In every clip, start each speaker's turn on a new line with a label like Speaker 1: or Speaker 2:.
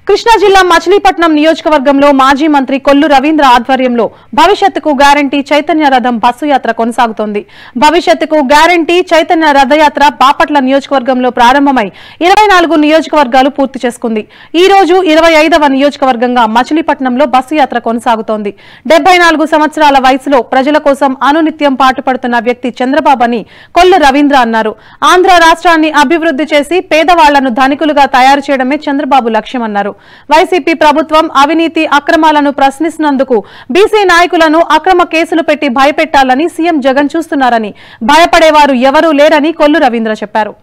Speaker 1: కృష్ణా జిల్లా మచిలీపట్నం నియోజకవర్గంలో మాజీ మంత్రి కొల్లు రవీంద్ర ఆధ్వర్యంలో భవిష్యత్తుకు గ్యారంటీ చైతన్య రథం బస్సు యాత్ర కొనసాగుతోంది భవిష్యత్తుకు గ్యారంటీ చైతన్య రథయాత్ర బాపట్ల నియోజకవర్గంలో ప్రారంభమై ఇరవై నాలుగు నియోజకవర్గాలు పూర్తి చేసుకుంది ఈ రోజు ఇరవై ఐదవ నియోజకవర్గంగా మచిలీపట్నంలో బస్సు యాత్ర కొనసాగుతోంది డెబ్బై నాలుగు సంవత్సరాల వయసులో ప్రజల కోసం అనునిత్యం పాటుపడుతున్న వ్యక్తి చంద్రబాబు అని కొల్లు రవీంద్ర అన్నారు ఆంధ్ర రాష్ట్రాన్ని అభివృద్ధి చేసి పేదవాళ్లను ధనికులుగా తయారు చేయడమే చంద్రబాబు లక్ష్యమన్నారు వైసీపీ ప్రభుత్వం అవినీతి అక్రమాలను ప్రశ్నిస్తున్నందుకు బీసీ నాయకులను అక్రమ కేసులు పెట్టి భయపెట్టాలని సీఎం జగన్ చూస్తున్నారని భయపడేవారు ఎవరూ లేరని కొల్లు రవీంద్ర చెప్పారు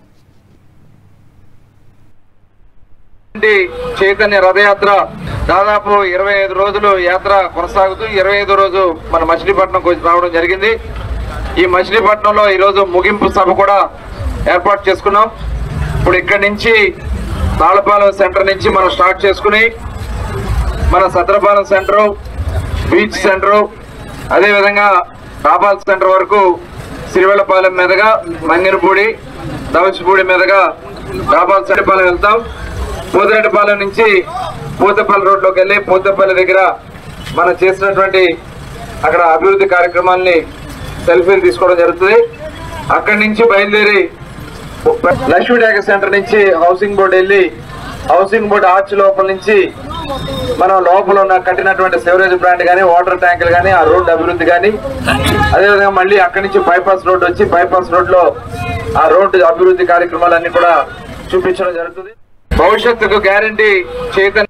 Speaker 2: నుండి చైతన్య రథయాత్ర దాదాపు ఇరవై ఐదు రోజులు యాత్ర కొనసాగుతూ ఇరవై ఐదు రోజు మన మచిలీపట్నంకు వచ్చి రావడం జరిగింది ఈ మచిలీపట్నంలో ఈరోజు ముగింపు సభ కూడా ఏర్పాటు చేసుకున్నాం ఇప్పుడు ఇక్కడి నుంచి తాళపాలెం సెంటర్ నుంచి మనం స్టార్ట్ చేసుకుని మన సత్రపాలెం సెంటరు బీచ్ సెంటరు అదేవిధంగా రాపాల్ సెంటర్ వరకు సిరివెల్లపాలెం మీదుగా మంగినపూడి దవచిపూడి మీదుగా రాపాల్ సెంటర్పాలెం వెళ్తాం పోతిరెడ్డిపాలెం నుంచి పూతపల్లి రోడ్లోకి వెళ్ళి పూతపల్లి దగ్గర మనం చేసినటువంటి అక్కడ అభివృద్ధి కార్యక్రమాల్ని సెల్ఫీలు తీసుకోవడం జరుగుతుంది అక్కడి నుంచి బయలుదేరి లక్ష్మీ డాగర్ సెంటర్ నుంచి హౌసింగ్ బోర్డు వెళ్ళి హౌసింగ్ బోర్డు ఆర్చ్ లోపల నుంచి మనం లోపల ఉన్న కట్టినటువంటి సివరేజ్ ప్లాంట్ కానీ వాటర్ ట్యాంకులు కానీ ఆ రోడ్డు అభివృద్ధి కానీ అదేవిధంగా మళ్ళీ అక్కడి నుంచి బైపాస్ రోడ్ వచ్చి బైపాస్ రోడ్ లో ఆ రోడ్డు అభివృద్ధి కార్యక్రమాలన్నీ కూడా చూపించడం జరుగుతుంది భవిష్యత్తుకు గ్యారంటీ చైతన్య